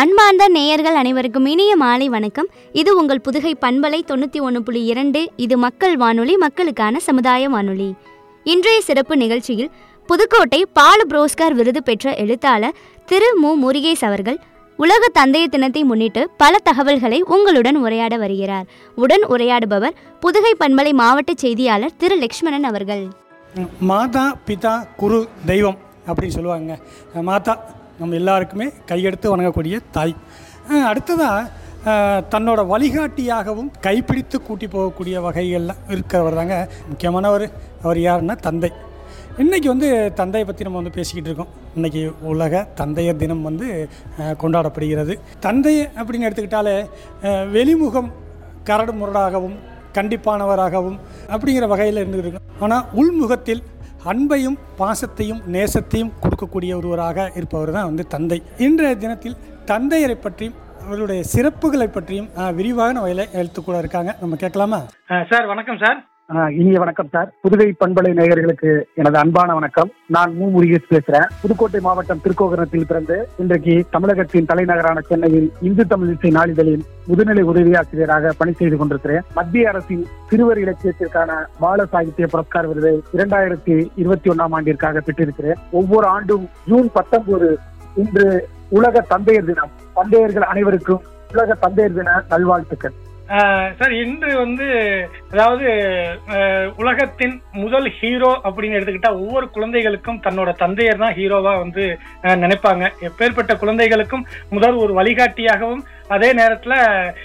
அன்பார்ந்த நேயர்கள் அனைவருக்கும் இனிய மாலை வணக்கம் இது உங்கள் புதுகை பண்பலை தொண்ணூற்றி ஒன்று புள்ளி இரண்டு இது மக்கள் வானொலி மக்களுக்கான சமுதாய வானொலி இன்றைய சிறப்பு நிகழ்ச்சியில் புதுக்கோட்டை பாலு புரோஸ்கார் விருது பெற்ற எழுத்தாளர் திரு மு முருகேஷ் அவர்கள் உலக தந்தையர் தினத்தை முன்னிட்டு பல தகவல்களை உங்களுடன் உரையாட வருகிறார் உடன் உரையாடுபவர் புதுகை பண்பலை மாவட்ட செய்தியாளர் திரு லக்ஷ்மணன் அவர்கள் மாதா பிதா குரு தெய்வம் அப்படின்னு சொல்லுவாங்க மாதா நம்ம எல்லாருக்குமே கையெடுத்து வணங்கக்கூடிய தாய் அஹ் அடுத்ததா அஹ் தன்னோட வழிகாட்டியாகவும் கைப்பிடித்து கூட்டி போகக்கூடிய வகைகளில் இருக்கிறவர் தாங்க முக்கியமானவர் அவர் யாருன்னா தந்தை இன்றைக்கி வந்து தந்தையை பற்றி நம்ம வந்து பேசிக்கிட்டு இருக்கோம் இன்றைக்கி உலக தந்தையர் தினம் வந்து அஹ் கொண்டாடப்படுகிறது தந்தை அப்படின்னு எடுத்துக்கிட்டாலே அஹ் வெளிமுகம் கரடு முரடாகவும் கண்டிப்பானவராகவும் அப்படிங்கிற வகையில் இருந்துருக்கு ஆனால் உள்முகத்தில் அன்பையும் பாசத்தையும் நேசத்தையும் கொடுக்கக்கூடிய ஒருவராக இருப்பவர் தான் வந்து தந்தை இன்றைய தினத்தில் தந்தையரை பற்றியும் அவருடைய சிறப்புகளை பற்றியும் அஹ், விரிவான வகையில் எழுத்துக்கூட இருக்காங்க நம்ம கேட்கலாமா சார் வணக்கம் சார் ஆ, இனிய வணக்கம் சார் புதுகை பண்பலை நேயர்களுக்கு எனது அன்பான வணக்கம் நான் மு முருகேஷ் பேசுறேன் புதுக்கோட்டை மாவட்டம் திருக்கோகரத்தில் பிறந்து இன்றைக்கு தமிழகத்தின் தலைநகரான சென்னையில் இந்து தமிழ் இசை நாளிதழில் முதுநிலை உதவியாசிரியராக பணி செய்து கொண்டிருக்கிறேன் மத்திய அரசின் சிறுவர் இலக்கியத்திற்கான பால சாகித்ய புரஸ்கார் விருதை இரண்டாயிரத்தி இருபத்தி ஒன்னாம் ஆண்டிற்காக பெற்றிருக்கிறேன் ஒவ்வொரு ஆண்டும் ஜூன் பத்தொன்பது இன்று உலக தந்தையர் தினம் தந்தையர்கள் அனைவருக்கும் உலக தந்தையர் தின நல்வாழ்த்துக்கள் சார் இன்று வந்து அதாவது அஹ், உலகத்தின் முதல் ஹீரோ அப்படின்னு எடுத்துக்கிட்டா ஒவ்வொரு குழந்தைகளுக்கும் தன்னோட தந்தையர் தான் ஹீரோவா வந்து அஹ், நினைப்பாங்க எப்பேற்பட்ட குழந்தைகளுக்கும் முதல் ஒரு வழிகாட்டியாகவும் அதே நேரத்துல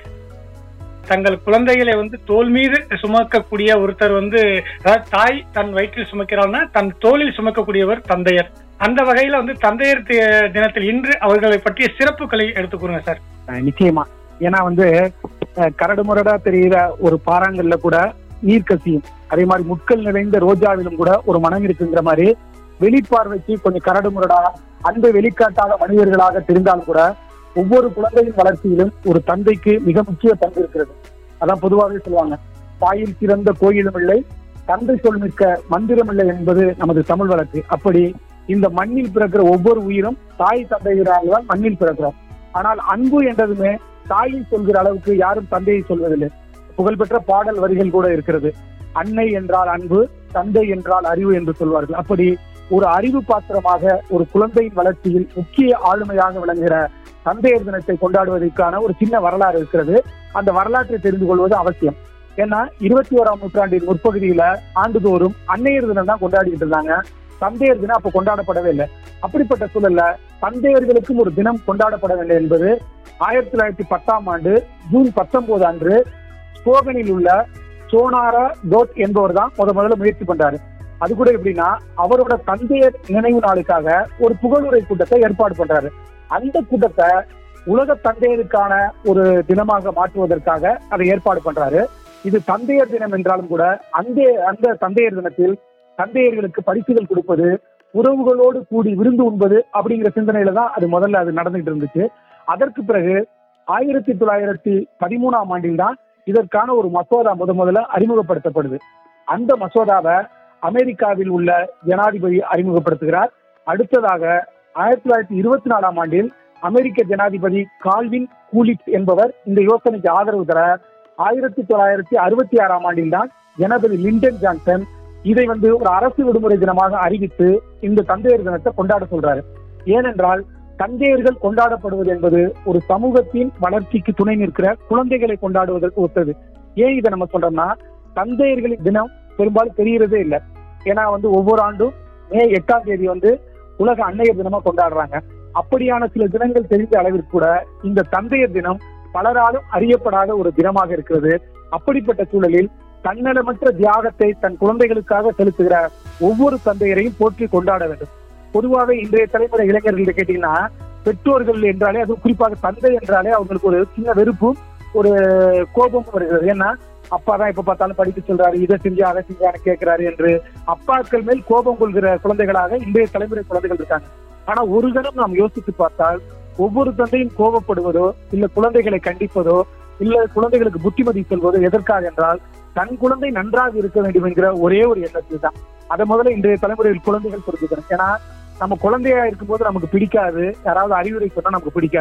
தங்கள் குழந்தைகளை வந்து தோல் மீது சுமக்கக்கூடிய ஒருத்தர் வந்து அதாவது தாய் தன் வயிற்றில் சுமக்கிறான்னா தன் தோளில் சுமக்கக்கூடியவர் தந்தையர் அந்த வகையில வந்து தந்தையர் தி- தினத்தில் இன்று அவர்களை பற்றிய சிறப்புகளை எடுத்துக்கூறுங்க சார் அஹ் நிச்சயமா ஏன்னா வந்து அஹ், கரடு முரடா தெரிகிற ஒரு பாறாங்கல்ல கூட நீர் கசியும் அதே மாதிரி முட்கள் நிறைந்த ரோஜாவிலும் கூட ஒரு மனம் இருக்குங்கிற மாதிரி வெளிப்பார்வைக்கு கொஞ்சம் கரடு முரடா அன்பை வெளிக்காட்டாத மனிதர்களாக தெரிந்தாலும் கூட ஒவ்வொரு குழந்தையின் வளர்ச்சியிலும் ஒரு தந்தைக்கு மிக முக்கிய பங்கு இருக்கிறது அதான் பொதுவாகவே சொல்லுவாங்க தாயில் சிறந்த கோயிலும் இல்லை தந்தை சொல் மிக்க மந்திரம் இல்லை என்பது நமது தமிழ் வழக்கு அப்படி இந்த மண்ணில் பிறக்கிற ஒவ்வொரு உயிரும் தாய் தந்தையரால் தான் மண்ணில் பிறக்கிறோம் ஆனால் அன்பு என்றதுமே தாயை சொல்கிற அளவுக்கு யாரும் தந்தையை சொல்வதில்லை புகழ்பெற்ற பாடல் வரிகள் கூட இருக்கிறது அன்னை என்றால் அன்பு தந்தை என்றால் அறிவு என்று சொல்வார்கள் அப்படி ஒரு அறிவு பாத்திரமாக ஒரு குழந்தையின் வளர்ச்சியில் முக்கிய ஆளுமையாக விளங்குகிற தந்தையர் தினத்தை கொண்டாடுவதற்கான ஒரு சின்ன வரலாறு இருக்கிறது அந்த வரலாற்றை தெரிந்து கொள்வது அவசியம் ஏன்னா இருபத்தி ஓராம் நூற்றாண்டின் முற்பகுதியில ஆண்டுதோறும் அன்னையர் தினம் தான் கொண்டாடிட்டு இருந்தாங்க தந்தையர் தினம் அப்ப கொண்டாடப்படவே இல்லை அப்படிப்பட்ட சூழல்ல தந்தையர்களுக்கும் ஒரு தினம் கொண்டாடப்பட வேண்டும் என்பது ஆயிரத்தி தொள்ளாயிரத்தி பத்தாம் ஆண்டு ஜூன் பத்தொன்பது அன்று ஸ்போகனில் உள்ள சோனாரா டோட் என்பவர் தான் முத முதல்ல முயற்சி பண்றாரு அது கூட எப்படின்னா அவரோட தந்தையர் நினைவு நாளுக்காக ஒரு புகழுரை கூட்டத்தை ஏற்பாடு பண்றாரு அந்த கூட்டத்தை உலக தந்தையருக்கான ஒரு தினமாக மாற்றுவதற்காக அதை ஏற்பாடு பண்றாரு இது தந்தையர் தினம் என்றாலும் கூட அந்த அந்த தந்தையர் தினத்தில் தந்தையர்களுக்கு பரிசுகள் கொடுப்பது உறவுகளோடு கூடி விருந்து உண்பது அப்படிங்கிற சிந்தனையில தான் அது முதல்ல அது நடந்துகிட்டு இருந்துச்சு அதற்கு பிறகு ஆயிரத்தி தொள்ளாயிரத்தி பதிமூணாம் ஆண்டில் தான் இதற்கான ஒரு மசோதா முத முதல்ல அறிமுகப்படுத்தப்படுது அந்த மசோதாவை அமெரிக்காவில் உள்ள ஜனாதிபதி அறிமுகப்படுத்துகிறார் அடுத்ததாக ஆயிரத்தி தொள்ளாயிரத்தி இருபத்தி நாலாம் ஆண்டில் அமெரிக்க ஜனாதிபதி கால்வின் கூலிட் என்பவர் இந்த யோசனைக்கு ஆதரவு தர ஆயிரத்தி தொள்ளாயிரத்தி அறுபத்தி ஆறாம் ஆண்டில் தான் ஜனாதிபதி லிண்டன் ஜான்சன் இதை வந்து ஒரு அரசு விடுமுறை தினமாக அறிவித்து இந்த தந்தையர் தினத்தை கொண்டாட சொல்றாரு ஏனென்றால் தந்தையர்கள் கொண்டாடப்படுவது என்பது ஒரு சமூகத்தின் வளர்ச்சிக்கு துணை நிற்கிற குழந்தைகளை கொண்டாடுவதற்கு ஒத்தது ஏன் இதை நம்ம சொல்றோம்னா தந்தையர்களின் தினம் பெரும்பாலும் தெரிகிறதே இல்லை ஏன்னா வந்து ஒவ்வொரு ஆண்டும் மே எட்டாம் தேதி வந்து உலக அன்னையர் தினமா கொண்டாடுறாங்க அப்படியான சில தினங்கள் தெரிந்த அளவிற்கு கூட இந்த தந்தையர் தினம் பலராலும் அறியப்படாத ஒரு தினமாக இருக்கிறது அப்படிப்பட்ட சூழலில் தன்னலமற்ற தியாகத்தை தன் குழந்தைகளுக்காக செலுத்துகிற ஒவ்வொரு தந்தையரையும் போற்றி கொண்டாட வேண்டும் பொதுவாக இன்றைய தலைமுறை இளைஞர்கள்ட்ட கேட்டீங்கன்னா பெற்றோர்கள் என்றாலே அது குறிப்பாக தந்தை என்றாலே அவங்களுக்கு ஒரு சின்ன வெறுப்பும் ஒரு கோபமும் வருகிறது ஏன்னா அப்பா தான் எப்ப பார்த்தாலும் படிக்க சொல்றாரு இதை செஞ்சு அதை செஞ்சான்னு கேட்கிறாரு என்று அப்பாக்கள் மேல் கோபம் கொள்கிற குழந்தைகளாக இன்றைய தலைமுறை குழந்தைகள் இருக்காங்க ஆனா ஒரு கணம் நாம் யோசித்து பார்த்தால் ஒவ்வொரு தந்தையும் கோபப்படுவதோ இல்ல குழந்தைகளை கண்டிப்பதோ இல்ல குழந்தைகளுக்கு புத்திமதி சொல்வதோ எதற்காக என்றால் தன் குழந்தை நன்றாக இருக்க வேண்டும் என்கிற ஒரே ஒரு எண்ணத்தில் தான் அதை முதல்ல இன்றைய தலைமுறையில் குழந்தைகள் புரிஞ்சுக்கணும் ஏன்னா நம்ம குழந்தையா இருக்கும்போது நமக்கு பிடிக்காது யாராவது அறிவுரை சொன்னா நமக்கு பிடிக்காது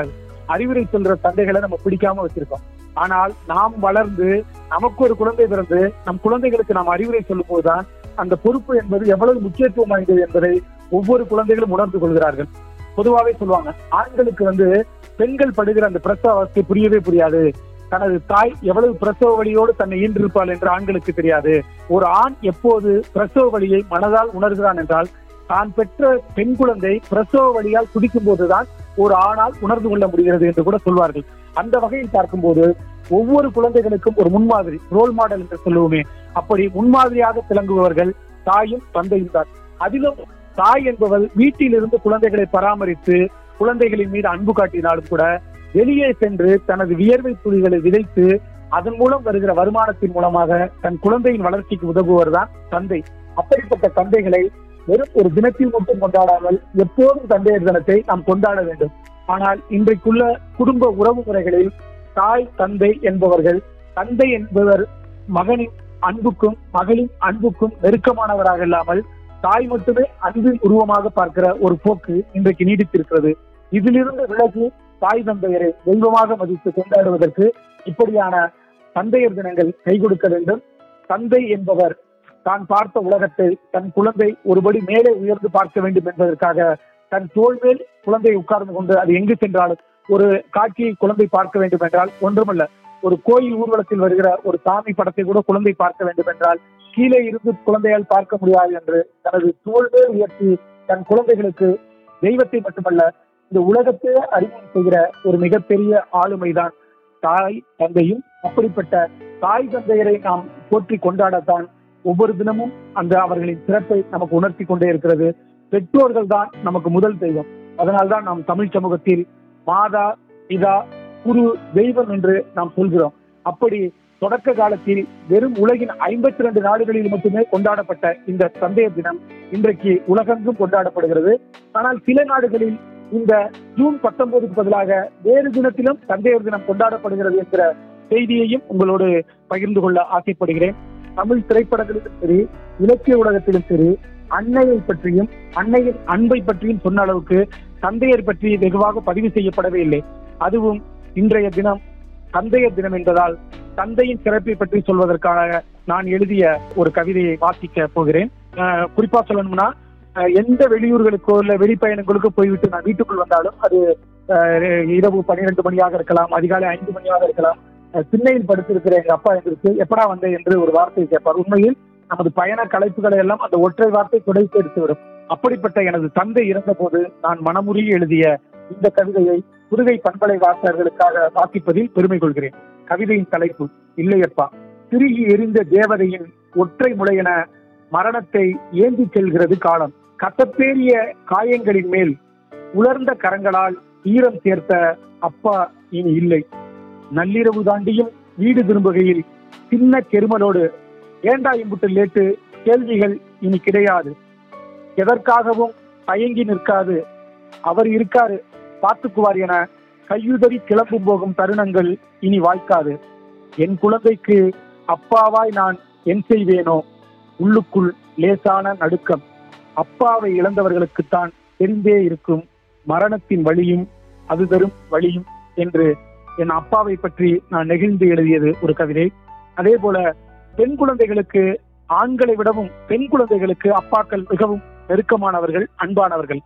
அறிவுரை சொல்ற தந்தைகளை நம்ம பிடிக்காம வச்சிருக்கோம் ஆனால் நாம் வளர்ந்து நமக்கு ஒரு குழந்தை பிறந்து நம் குழந்தைகளுக்கு நாம் அறிவுரை சொல்லும் போதுதான் அந்த பொறுப்பு என்பது எவ்வளவு முக்கியத்துவம் வாய்ந்தது என்பதை ஒவ்வொரு குழந்தைகளும் உணர்ந்து கொள்கிறார்கள் பொதுவாகவே சொல்லுவாங்க ஆண்களுக்கு வந்து பெண்கள் படுகிற அந்த பிரசவ அவஸ்தை புரியவே புரியாது தனது தாய் எவ்வளவு பிரசவ வழியோடு தன்னை ஈன்றிருப்பாள் என்று ஆண்களுக்கு தெரியாது ஒரு ஆண் எப்போது பிரசவ வழியை மனதால் உணர்கிறான் என்றால் தான் பெற்ற பெண் குழந்தை பிரசவ வழியால் துடிக்கும் போதுதான் ஒரு ஆணால் உணர்ந்து கொள்ள முடிகிறது என்று கூட சொல்வார்கள் அந்த வகையில் பார்க்கும்போது ஒவ்வொரு குழந்தைகளுக்கும் ஒரு முன்மாதிரி ரோல் மாடல் என்று சொல்லுவோமே அப்படி முன்மாதிரியாக திளங்குபவர்கள் தாயும் தந்தையும் தான் அதிலும் தாய் என்பவள் வீட்டிலிருந்து குழந்தைகளை பராமரித்து குழந்தைகளின் மீது அன்பு காட்டினாலும் கூட வெளியே சென்று தனது வியர்வை துளிகளை விதைத்து அதன் மூலம் வருகிற வருமானத்தின் மூலமாக தன் குழந்தையின் வளர்ச்சிக்கு உதவுவர் தான் தந்தை அப்படிப்பட்ட தந்தைகளை வெறும் ஒரு தினத்தில் மட்டும் கொண்டாடாமல் எப்போதும் தந்தையர் தினத்தை நாம் கொண்டாட வேண்டும் ஆனால் இன்றைக்குள்ள குடும்ப உறவு முறைகளில் தாய் தந்தை என்பவர்கள் தந்தை என்பவர் மகனின் அன்புக்கும் மகளின் அன்புக்கும் நெருக்கமானவராக இல்லாமல் தாய் மட்டுமே அன்பின் உருவமாக பார்க்கிற ஒரு போக்கு இன்றைக்கு நீடித்திருக்கிறது இதிலிருந்து விலகி தாய் தந்தையரை தெய்வமாக மதித்து கொண்டாடுவதற்கு இப்படியான தந்தையர் தினங்கள் கை கொடுக்க வேண்டும் தந்தை என்பவர் தான் பார்த்த உலகத்தை தன் குழந்தை ஒருபடி மேலே உயர்ந்து பார்க்க வேண்டும் என்பதற்காக தன் தோள் மேல் குழந்தை உட்கார்ந்து கொண்டு அது எங்கு சென்றாலும் ஒரு காட்சியை குழந்தை பார்க்க வேண்டும் என்றால் ஒன்றுமல்ல ஒரு கோயில் ஊர்வலத்தில் வருகிற ஒரு சாமி படத்தை கூட குழந்தை பார்க்க வேண்டும் என்றால் கீழே இருந்து குழந்தையால் பார்க்க முடியாது என்று தனது தோள் மேல் உயர்த்தி தன் குழந்தைகளுக்கு தெய்வத்தை மட்டுமல்ல இந்த உலகத்தையே அறிமுகம் செய்கிற ஒரு மிகப்பெரிய ஆளுமைதான் தாய் தந்தையும் அப்படிப்பட்ட தாய் தந்தையரை நாம் போற்றி கொண்டாடத்தான் ஒவ்வொரு தினமும் அந்த அவர்களின் சிறப்பை நமக்கு உணர்த்தி கொண்டே இருக்கிறது பெற்றோர்கள் தான் நமக்கு முதல் தெய்வம் அதனால்தான் நாம் தமிழ் சமூகத்தில் மாதா பிதா குரு தெய்வம் என்று நாம் சொல்கிறோம் அப்படி தொடக்க காலத்தில் வெறும் உலகின் ஐம்பத்தி ரெண்டு நாடுகளில் மட்டுமே கொண்டாடப்பட்ட இந்த தந்தையர் தினம் இன்றைக்கு உலகெங்கும் கொண்டாடப்படுகிறது ஆனால் சில நாடுகளில் இந்த ஜூன் பத்தொன்பதுக்கு பதிலாக வேறு தினத்திலும் தந்தையர் தினம் கொண்டாடப்படுகிறது என்கிற செய்தியையும் உங்களோடு பகிர்ந்து கொள்ள ஆசைப்படுகிறேன் தமிழ் திரைப்படங்களிலும் சரி இலக்கிய ஊடகத்திலும் சரி அன்னையை பற்றியும் அன்னையின் அன்பை பற்றியும் சொன்ன அளவுக்கு தந்தையர் பற்றி வெகுவாக பதிவு செய்யப்படவே இல்லை அதுவும் இன்றைய தினம் தந்தையர் தினம் என்பதால் தந்தையின் சிறப்பை பற்றி சொல்வதற்காக நான் எழுதிய ஒரு கவிதையை வாசிக்க போகிறேன் அஹ் குறிப்பா சொல்லணும்னா அஹ் எந்த வெளியூர்களுக்கோ இல்ல வெளிப்பயணங்களுக்கோ போய்விட்டு நான் வீட்டுக்குள் வந்தாலும் அது அஹ் இரவு பன்னிரண்டு மணியாக இருக்கலாம் அதிகாலை ஐந்து மணியாக இருக்கலாம் அஹ் திண்ணையில் படுத்திருக்கிற எங்க அப்பா எங்களுக்கு எப்படா வந்தேன் என்று ஒரு வார்த்தை கேட்பார் உண்மையில் நமது பயண கலைப்புகளை எல்லாம் அந்த ஒற்றை வார்த்தை துடைத்து எடுத்துவிடும் அப்படிப்பட்ட எனது தந்தை இருந்தபோது நான் மனமுறிய எழுதிய இந்த கவிதையை புதுகை பண்பலை வாசகர்களுக்காக வாசிப்பதில் பெருமை கொள்கிறேன் கவிதையின் தலைப்பு இல்லையப்பா திருகி எரிந்த தேவதையின் ஒற்றை முளையென மரணத்தை ஏந்தி செல்கிறது காலம் கத்தப்பேறிய காயங்களின் மேல் உலர்ந்த கரங்களால் ஈரம் சேர்த்த அப்பா இனி இல்லை நள்ளிரவு தாண்டியும் வீடு திரும்புகையில் சின்ன கெருமலோடு ஏண்டா இம்புட்டு லேட்டு கேள்விகள் இனி கிடையாது எதற்காகவும் தயங்கி நிற்காது அவர் இருக்காரு பார்த்துக்குவார் என கையுதறி கிளம்பும் போகும் தருணங்கள் இனி வாய்க்காது என் குழந்தைக்கு அப்பாவாய் நான் என் செய்வேனோ உள்ளுக்குள் லேசான நடுக்கம் அப்பாவை இழந்தவர்களுக்குத்தான் தெரிந்தே இருக்கும் மரணத்தின் வழியும் அது தரும் வழியும் என்று என் அப்பாவை பற்றி நான் நெகிழ்ந்து எழுதியது ஒரு கவிதை அதே போல பெண் குழந்தைகளுக்கு ஆண்களை விடவும் பெண் குழந்தைகளுக்கு அப்பாக்கள் மிகவும் நெருக்கமானவர்கள் அன்பானவர்கள்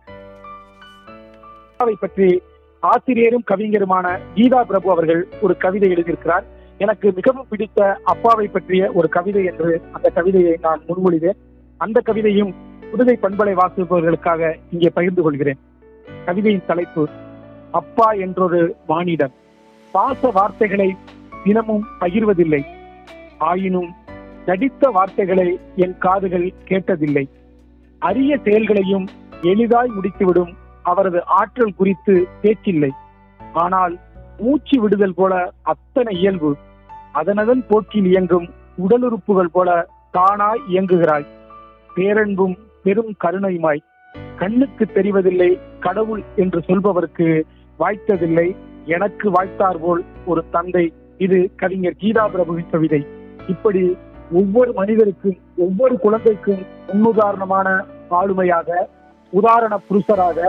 அப்பாவை பற்றி ஆசிரியரும் கவிஞருமான கீதா பிரபு அவர்கள் ஒரு கவிதை எழுதியிருக்கிறார் எனக்கு மிகவும் பிடித்த அப்பாவை பற்றிய ஒரு கவிதை என்று அந்த கவிதையை நான் முன்மொழிவேன் அந்த கவிதையும் புதுகை பண்பலை வாசிப்பவர்களுக்காக இங்கே பகிர்ந்து கொள்கிறேன் கவிதையின் தலைப்பு அப்பா என்றொரு மானிடம் பாச வார்த்தைகளை தினமும் பகிர்வதில்லை ஆயினும் நடித்த வார்த்தைகளை என் காதுகள் கேட்டதில்லை அரிய செயல்களையும் எளிதாய் முடித்துவிடும் அவரது ஆற்றல் குறித்து பேச்சில்லை ஆனால் மூச்சு விடுதல் போல அத்தனை இயல்பு அதனதன் போக்கில் இயங்கும் உடலுறுப்புகள் போல தானாய் இயங்குகிறாய் பேரன்பும் பெரும் கருணையுமாய் கண்ணுக்கு தெரிவதில்லை கடவுள் என்று சொல்பவருக்கு வாய்த்ததில்லை எனக்கு வாய்த்தார் போல் ஒரு தந்தை இது கவிஞர் கீதா பிரபுவின் கவிதை இப்படி ஒவ்வொரு மனிதருக்கும் ஒவ்வொரு குழந்தைக்கும் முன்னுதாரணமான ஆளுமையாக உதாரண புருஷராக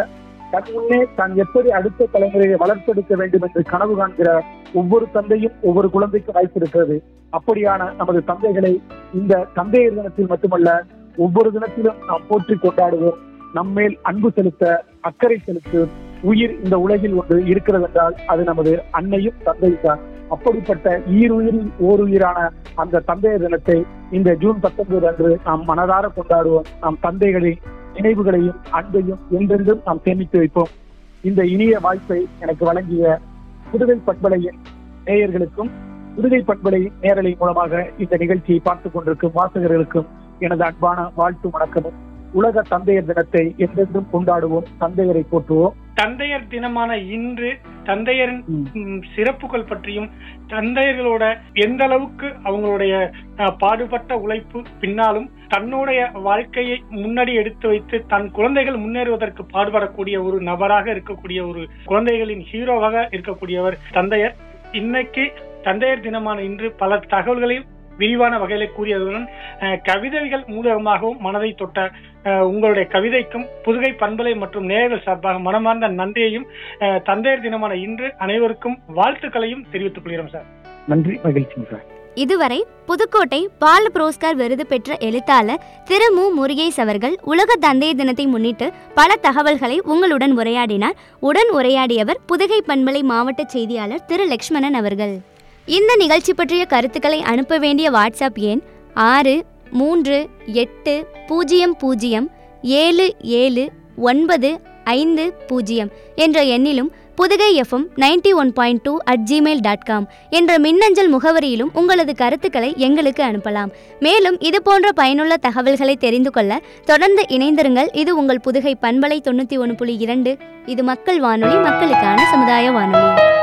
தன் முன்னே தான் எப்படி அடுத்த தலைமுறையை வளர்த்தெடுக்க வேண்டும் என்று கனவு காண்கிற ஒவ்வொரு தந்தையும் ஒவ்வொரு குழந்தைக்கும் வாய்ப்பு இருக்கிறது அப்படியான நமது தந்தைகளை இந்த தந்தையர் தினத்தில் மட்டுமல்ல ஒவ்வொரு தினத்திலும் நாம் போற்றி கொண்டாடுவோம் நம்மேல் அன்பு செலுத்த அக்கறை செலுத்தும் உயிர் இந்த உலகில் ஒன்று இருக்கிறது என்றால் அது நமது அன்னையும் தந்தையும் தான் அப்படிப்பட்ட ஈருயிரில் ஓருயிரான அந்த தந்தையர் தினத்தை இந்த ஜூன் பத்தொன்பது அன்று நாம் மனதார கொண்டாடுவோம் நாம் தந்தைகளின் நினைவுகளையும் அன்பையும் என்றென்றும் நாம் சேமித்து வைப்போம் இந்த இனிய வாய்ப்பை எனக்கு வழங்கிய புதுவை பண்பலையின் நேயர்களுக்கும் புதுவை பண்பலையின் நேரலை மூலமாக இந்த நிகழ்ச்சியை பார்த்துக் கொண்டிருக்கும் வாசகர்களுக்கும் எனது அன்பான வாழ்த்து வணக்கமும் உலக தந்தையர் தினத்தை என்றென்றும் கொண்டாடுவோம் தந்தையரை போற்றுவோம் தந்தையர் தினமான இன்று தந்தையரின் ம். ம், சிறப்புகள் பற்றியும் தந்தையர்களோட எந்த அளவுக்கு அவங்களுடைய அஹ், பாடுபட்ட உழைப்பு பின்னாலும் தன்னுடைய வாழ்க்கையை முன்னாடி எடுத்து வைத்து தன் குழந்தைகள் முன்னேறுவதற்கு பாடுபடக்கூடிய ஒரு நபராக இருக்கக்கூடிய ஒரு குழந்தைகளின் ஹீரோவாக இருக்கக்கூடியவர் தந்தையர் இன்னைக்கு தந்தையர் தினமான இன்று பல தகவல்களையும் விரிவான வகையில கூறியதுடன் அஹ், கவிதைகள் மூலமாகவும் மனதை தொட்ட அஹ், உங்களுடைய கவிதைக்கும் புதுகை பண்பலை மற்றும் நேயர்கள் சார்பாக மனமார்ந்த நன்றியையும் அஹ், தந்தையர் தினமான இன்று அனைவருக்கும் வாழ்த்துக்களையும் தெரிவித்துக் கொள்கிறோம் சார் நன்றி மகிழ்ச்சிங்க சார் இதுவரை புதுக்கோட்டை பால புரோஸ்கார் விருது பெற்ற எழுத்தாளர் திரு மு முருகேஸ் அவர்கள் உலக தந்தையர் தினத்தை முன்னிட்டு பல தகவல்களை உங்களுடன் உரையாடினார் உடன் உரையாடியவர் புதுகை பண்பலை மாவட்ட செய்தியாளர் திரு லக்ஷ்மணன் அவர்கள் இந்த நிகழ்ச்சி பற்றிய கருத்துக்களை அனுப்ப வேண்டிய வாட்ஸ்அப் எண் ஆறு மூன்று எட்டு பூஜ்ஜியம் பூஜ்ஜியம் ஏழு ஏழு ஒன்பது ஐந்து பூஜ்ஜியம் என்ற எண்ணிலும் Pudugai FM ninety one point two at Gmail dot com என்ற மின்னஞ்சல் முகவரியிலும் உங்களது கருத்துக்களை எங்களுக்கு அனுப்பலாம் மேலும் இது போன்ற பயனுள்ள தகவல்களை தெரிந்து கொள்ள தொடர்ந்து இணைந்திருங்கள் இது உங்கள் புதுகை பண்பலை தொண்ணூற்றி ஒன்று புள்ளி இரண்டு இது மக்கள் வானொலி மக்களுக்கான சமுதாய வானொலி